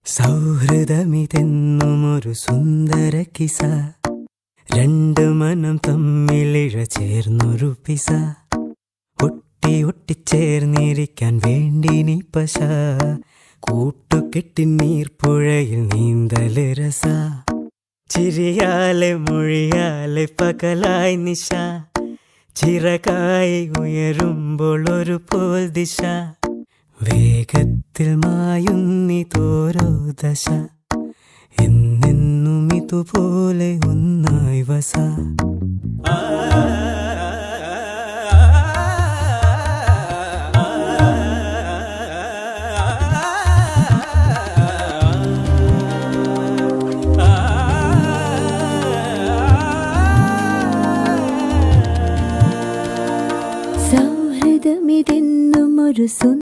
സൗഹൃദമിതെന്നും ഒരു സുന്ദര കിസ രണ്ട് മനം തമ്മിലിഴ ചേർന്നൊരു പിസ ഒട്ടി ഒട്ടിച്ചേർന്നിരിക്കാൻ വേണ്ടി നീ പശ കൂട്ടുകെട്ടി നീർപ്പുഴയിൽ നീന്തല് രസ ചിരിയാലെ മൊഴിയാലെ പകലായി നിശ ചിറകായി ഉയരുമ്പോൾ ഒരു പോൽ ദിശ വേഗത്തിൽ മായുന്നി തോരോ ദശ എന്നെന്നും ഇതുപോലെ ഒന്നായി വസ സൗഹൃദമിതെന്നും ഒരു സുന്ദര